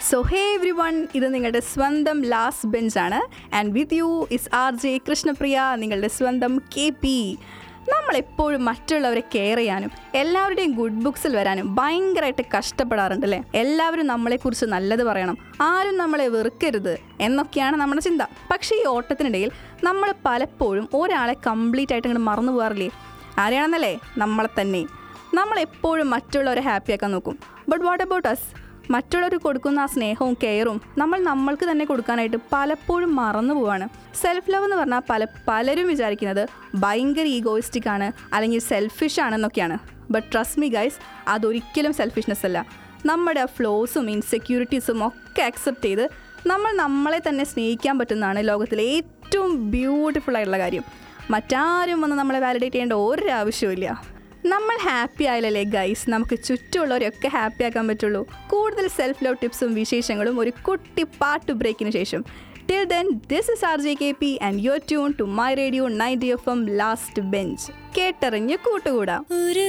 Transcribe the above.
so ഹേ every one ഇത് നിങ്ങളുടെ സ്വന്തം ലാസ്റ്റ് ബെഞ്ചാണ് and with you is R J Krishnapriya നിങ്ങളുടെ സ്വന്തം കെ പി നമ്മളെപ്പോഴും മറ്റുള്ളവരെ കെയർ ചെയ്യാനും എല്ലാവരുടെയും ഗുഡ് ബുക്സിൽ വരാനും ഭയങ്കരമായിട്ട് കഷ്ടപ്പെടാറുണ്ട് അല്ലേ എല്ലാവരും നമ്മളെക്കുറിച്ച് നല്ലത് പറയണം ആരും നമ്മളെ വെറുക്കരുത് എന്നൊക്കെയാണ് നമ്മുടെ ചിന്ത പക്ഷേ ഈ ഓട്ടത്തിനിടയിൽ നമ്മൾ പലപ്പോഴും ഒരാളെ കംപ്ലീറ്റ് ആയിട്ട് ഇങ്ങോട്ട് മറന്നു പോകാറില്ലേ ആരെയാണെന്നല്ലേ നമ്മളെ തന്നെ നമ്മൾ എപ്പോഴും മറ്റുള്ളവരെ ഹാപ്പിയാക്കാൻ നോക്കും ബട്ട് വാട്ട് അബൌട്ട് അസ് മറ്റുള്ളവർക്ക് കൊടുക്കുന്ന ആ സ്നേഹവും കെയറും നമ്മൾ നമ്മൾക്ക് തന്നെ കൊടുക്കാനായിട്ട് പലപ്പോഴും മറന്നു പോവാണ് സെൽഫ് ലവ് എന്ന് പറഞ്ഞാൽ പല പലരും വിചാരിക്കുന്നത് ഭയങ്കര ഈഗോയിസ്റ്റിക് ആണ് അല്ലെങ്കിൽ സെൽഫിഷ് ആണെന്നൊക്കെയാണ് ബട്ട് ട്രസ്റ്റ് മീ ഗൈസ് അതൊരിക്കലും സെൽഫിഷ്നെസ് അല്ല നമ്മുടെ ഫ്ലോസും ഇൻസെക്യൂരിറ്റീസും ഒക്കെ അക്സെപ്റ്റ് ചെയ്ത് നമ്മൾ നമ്മളെ തന്നെ സ്നേഹിക്കാൻ പറ്റുന്നതാണ് ലോകത്തിലെ ഏറ്റവും ബ്യൂട്ടിഫുൾ ആയിട്ടുള്ള കാര്യം മറ്റാരും വന്ന് നമ്മളെ വാലിഡേറ്റ് ചെയ്യേണ്ട ഒരു ആവശ്യമില്ല നമ്മൾ ഹാപ്പി ആയാലല്ലേ ഗൈസ് നമുക്ക് ചുറ്റുമുള്ളവരെയൊക്കെ ഹാപ്പി ആക്കാൻ പറ്റുള്ളൂ കൂടുതൽ സെൽഫ് ലവ് ടിപ്സും വിശേഷങ്ങളും ഒരു കുട്ടി പാട്ട് ബ്രേക്കിന് ശേഷം till then this is R J K P and your tune to my radio ninety F M last bench കേട്ടറിഞ്ഞ് കൂട്ടുകൂടാം ഒരു